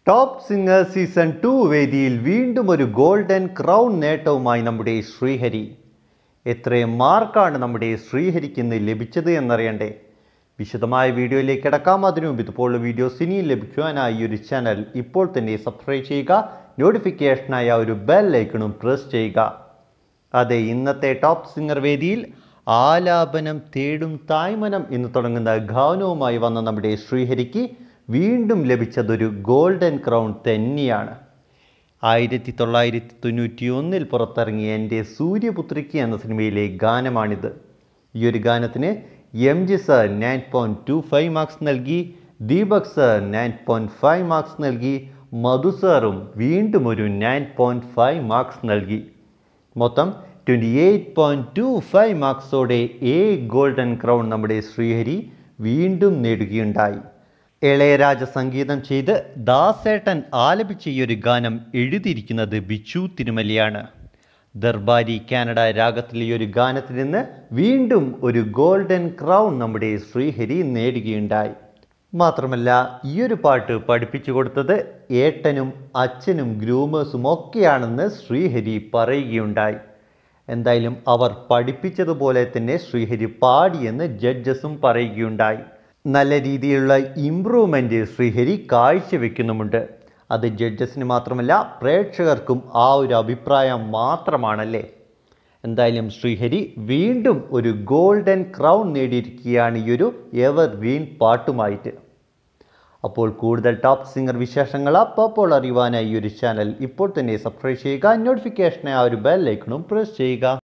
top singer season two വേദിയിൽ വീണ്ടും ഒരു ഗോൾഡൻ ക്രൗൺ നേട്ടവുമായി നമ്മുടെ ശ്രീഹരി എത്രയും മാർക്കാണ് നമ്മുടെ ശ്രീഹരിക്ക് ഇന്ന് ലഭിച്ചത് എന്നറിയണ്ടേ വിശദമായ വീഡിയോയിലേക്ക് കിടക്കാം അതിനു മുമ്പ് ഇതുപോലുള്ള വീഡിയോസ് ഇനിയും ലഭിക്കുവാനായി ഈ ഒരു ചാനൽ ഇപ്പോൾ തന്നെ സബ്സ്ക്രൈബ് ചെയ്യുക നോട്ടിഫിക്കേഷനായി ആ ഒരു ബെൽ ഐക്കണും പ്രസ് ചെയ്യുക അതെ ഇന്നത്തെ ടോപ്പ് സിംഗർ വേദിയിൽ ആലാപനം തേടും തായ്മനം എന്ന് തുടങ്ങുന്ന ഗാനവുമായി വന്ന നമ്മുടെ ശ്രീഹരിക്ക് വീണ്ടും ലഭിച്ചതൊരു ഗോൾഡൻ ക്രൗൺ തന്നെയാണ് ആയിരത്തി തൊള്ളായിരത്തി തൊണ്ണൂറ്റി ഒന്നിൽ പുറത്തിറങ്ങിയ എൻ്റെ സൂര്യപുത്രിക്ക് എന്ന സിനിമയിലെ ഗാനമാണിത് ഈ ഒരു ഗാനത്തിന് M G sir nine point two five marks നൽകി Deepak sir nine point five marks നൽകി മധു സാറും വീണ്ടും ഒരു നയൻ പോയിൻറ്റ് ഫൈവ് മാർക്സ് നൽകി മൊത്തം twenty eight point two five മാർക്സോടെ എ ഗോൾഡൻ ക്രൗൺ നമ്മുടെ ശ്രീഹരി വീണ്ടും നേടുകയുണ്ടായി ഇളയരാജ സംഗീതം ചെയ്ത് ദാസേട്ടൻ ആലപിച്ച ഈ ഒരു ഗാനം എഴുതിയിരിക്കുന്നത് ബിച്ചു തിരുമലയാണ് ദർബാരി കാനഡ രാഗത്തിലെ ഈ ഒരു ഗാനത്തിൽ നിന്ന് വീണ്ടും ഒരു ഗോൾഡൻ ക്രൗൺ നമ്മുടെ ശ്രീഹരി നേടുകയുണ്ടായി മാത്രമല്ല ഈ ഒരു പാട്ട് പഠിപ്പിച്ചു കൊടുത്തത് ഏട്ടനും അച്ഛനും ഗ്രൂമേഴ്സും ഒക്കെയാണെന്ന് ശ്രീഹരി പറയുകയുണ്ടായി എന്തായാലും അവർ പഠിപ്പിച്ചതുപോലെ തന്നെ ശ്രീഹരി പാടിയെന്ന് ജഡ്ജസും പറയുകയുണ്ടായി നല്ല രീതിയിലുള്ള ഇമ്പ്രൂവ്മെൻ്റ് ശ്രീഹരി കാഴ്ചവെക്കുന്നുമുണ്ട് അത് ജഡ്ജസിന് മാത്രമല്ല പ്രേക്ഷകർക്കും ആ ഒരു അഭിപ്രായം മാത്രമാണല്ലേ എന്തായാലും ശ്രീഹരി വീണ്ടും ഒരു ഗോൾഡൻ ക്രൗൺ നേടിയിരിക്കുകയാണ് ഈ ഒരു എവർ ഗ്രീൻ പാട്ടുമായിട്ട് അപ്പോൾ കൂടുതൽ ടോപ്പ് സിംഗർ വിശേഷങ്ങൾ അപ്പോൾ അറിയുവാനായി ഈ ഒരു ചാനൽ ഇപ്പോൾ തന്നെ സബ്സ്ക്രൈബ് ചെയ്യുക നോട്ടിഫിക്കേഷനെ ആ ഒരു ബെൽ ഐക്കണും പ്രസ് ചെയ്യുക